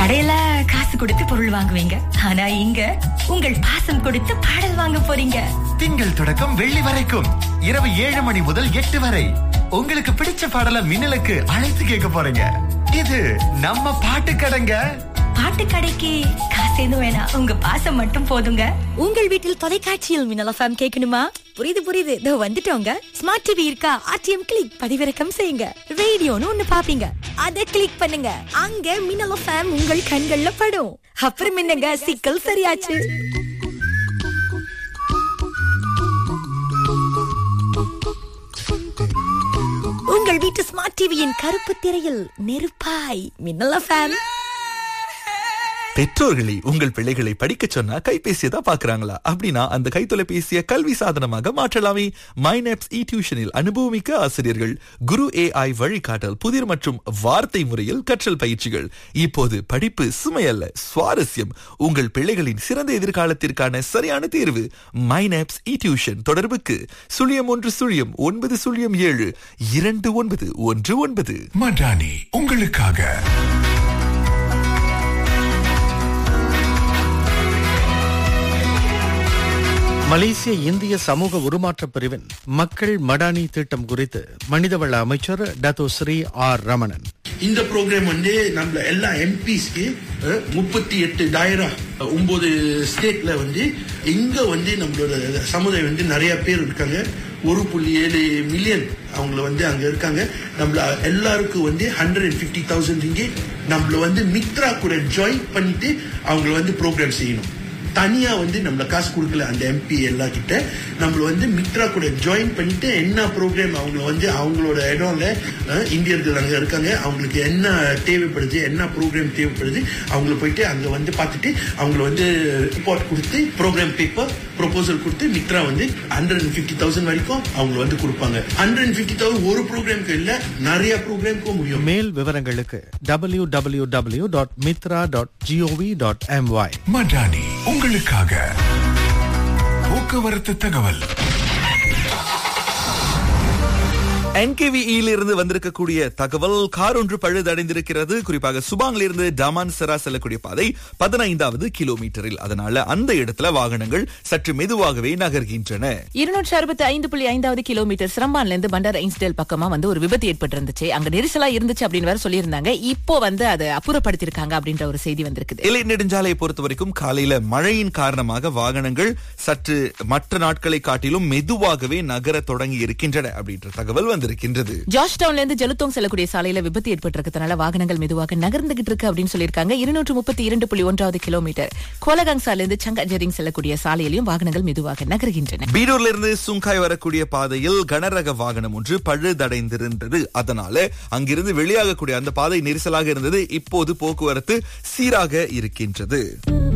கடையில காசு கொடுத்து பொருள் வாங்குவீங்க ஆனா இங்க உங்கள் பாசம் கொடுத்து பாடல் வாங்க போறீங்க திங்கள் தொடக்கம் வெள்ளி வரைக்கும் இரவு ஏழு மணி முதல் எட்டு வரை உங்களுக்கு பிடிச்ச பாடல மின்னலுக்கு அழைத்து கேட்க போறீங்க இது நம்ம பாட்டு கடைங்க பாட்டு கடைக்கு காசு எதுவும் வேணாம் உங்க பாசம் மட்டும் போதுங்க உங்கள் வீட்டில் தொலைக்காட்சியில் மின்னல் எஃப்எம் கேட்கணுமா புரியுது புரியுது இதோ வந்துட்டோங்க ஸ்மார்ட் டிவி இருக்கா ஆர்டிஎம் கிளிக் பதிவிறக்கம் செய்யுங்க ரேடியோன்னு ஒண்ணு பாப்பீங்க அத கிளிக் பண்ணுங்க அங்க மின்னல் எஃப்எம் உங்கள் கண்கள்ல படும் அப்புறம் என்னங்க சிக்கல் சரியாச்சு உங்கள் வீட்டு ஸ்மார்ட் டிவியின் கருப்பு திரையில் நெருப்பாய் மின்னல் எஃப்எம் பெற்றோர்களை உங்கள் பிள்ளைகளை படிக்க சொன்னா கைபேசியை தான் பாக்குறாங்களா அப்படின்னா அந்த கைத்தொலைபேசியை கல்வி சாதனமாக மாற்றலாமே மைனப்ஸ் இ டியூஷனில் அனுபவமிக்க ஆசிரியர்கள் குரு ஏஐ வழிகாட்டல் புதிர் மற்றும் வார்த்தை முறையில் கற்றல் பயிற்சிகள் இப்போது படிப்பு சுமையல்ல சுவாரஸ்யம் உங்கள் பிள்ளைகளின் சிறந்த எதிர்காலத்திற்கான சரியான தேர்வு மைனப்ஸ் இ டியூஷன் தொடர்புக்கு சுழியம் ஒன்று சுழியம் ஒன்பது சுழியம் ஏழு இரண்டு ஒன்பது ஒன்று ஒன்பது மடானி உங்களுக்காக மலேசிய இந்திய சமூக உருமாற்றப் பிரிவின் மக்கள் மடானி திட்டம் குறித்து மனிதவள அமைச்சர் டத்தோ ஸ்ரீ ஆர் ரமணன் இந்த ப்ரோக்ராம் வந்து நம்மள எல்லா எம்பிஸ்க்கு முப்பத்தி எட்டு டாயிரா ஒன்பது ஸ்டேட்ல வந்து இங்க வந்து நம்மளோட சமுதாயம் வந்து நிறைய பேர் இருக்காங்க ஒரு புள்ளி ஏழு மில்லியன் அவங்கள வந்து அங்க இருக்காங்க நம்மள எல்லாருக்கும் வந்து ஹண்ட்ரட் அண்ட் ஃபிஃப்டி தௌசண்ட் இங்கே நம்மள வந்து மித்ரா கூட ஜாயின் பண்ணிட்டு அவங்கள வந்து ப்ரோக்ராம் செய்யணும் தனியா வந்து நம்மள காசு கொடுக்கல அந்த எம்பி எல்லா கிட்ட நம்மள வந்து மித்ரா கூட ஜாயின் பண்ணிட்டு என்ன ப்ரோக்ராம் அவங்கள வந்து அவங்களோட இடம்ல அஹ், இந்தியர்கள் அங்க இருக்காங்க அவங்களுக்கு என்ன தேவைப்படுது என்ன ப்ரோக்ராம் தேவைப்படுது அவங்கள போயிட்டு அங்க வந்து பார்த்துட்டு அவங்கள வந்து ரிப்போர்ட் கொடுத்து ப்ரோக்ராம் பேப்பர் ப்ரொபோசல் கொடுத்து மித்ரா வந்து ஹண்ட்ரட் அண்ட் ஃபிஃப்டி தௌசண்ட் வரைக்கும் அவங்க வந்து கொடுப்பாங்க ஹண்ட்ரட் அண்ட் ஃபிஃப்டி தௌசண்ட் ஒரு ப்ரோக்ராம்க்கு இல்ல நிறைய ப்ரோக்ராம்க்கும் முடியும் மேல் விவரங்களுக்கு W W W dot Mitra dot GOV dot MY Madani உங்களுக்காக போக்குவரத்து தகவல் என்கேவிஇல இருந்து வந்திருக்கக்கூடிய தகவல் கார் ஒன்று பழுதடைந்திருக்கிறது குறிப்பாக சுபாங்ல இருந்து டமான் செரா செல்லக்கூடிய பாதை பதினைந்தாவது கிலோமீட்டரில் அதனால அந்த இடத்துல வாகனங்கள் சற்று மெதுவாகவே நகர்கின்றன இருநூற்றி அறுபத்தி ஐந்து புள்ளி ஐந்தாவது கிலோமீட்டர் சிரம்பான்ல இருந்து பண்டார் ஐன்ஸ்டேல் பக்கமா வந்து ஒரு விபத்து ஏற்பட்டு இருந்துச்சு அங்க நெரிசலா இருந்துச்சு அப்படின்னு வேற சொல்லியிருந்தாங்க இப்போ வந்து அதை அப்புறப்படுத்திருக்காங்க அப்படின்ற ஒரு செய்தி வந்திருக்குது இலை நெடுஞ்சாலையை பொறுத்த வரைக்கும் காலையில மழையின் காரணமாக வாகனங்கள் சற்று மற்ற நாட்களை காட்டிலும் மெதுவாகவே நகர தொடங்கி இருக்கின்றன அப்படின்ற தகவல் வந்திருக்கின்றது ஜார்ஜ் டவுன்ல இருந்து ஜெலுத்தோங் செல்லக்கூடிய சாலையில விபத்து ஏற்பட்டிருக்கிறதுனால வாகனங்கள் மெதுவாக நகர்ந்துகிட்டு இருக்கு அப்படின்னு சொல்லியிருக்காங்க இருநூற்று முப்பத்தி இரண்டு புள்ளி ஒன்றாவது கிலோமீட்டர் கோலகாங் சாலையில இருந்து சங்கஜரிங் செல்லக்கூடிய சாலையிலையும் வாகனங்கள் மெதுவாக நகர்கின்றன பீடூர்ல இருந்து சுங்காய் வரக்கூடிய பாதையில் கனரக வாகனம் ஒன்று பழுதடைந்திருந்தது அதனால அங்கிருந்து வெளியாகக்கூடிய அந்த பாதை நெரிசலாக இருந்தது இப்போது போக்குவரத்து சீராக இருக்கின்றது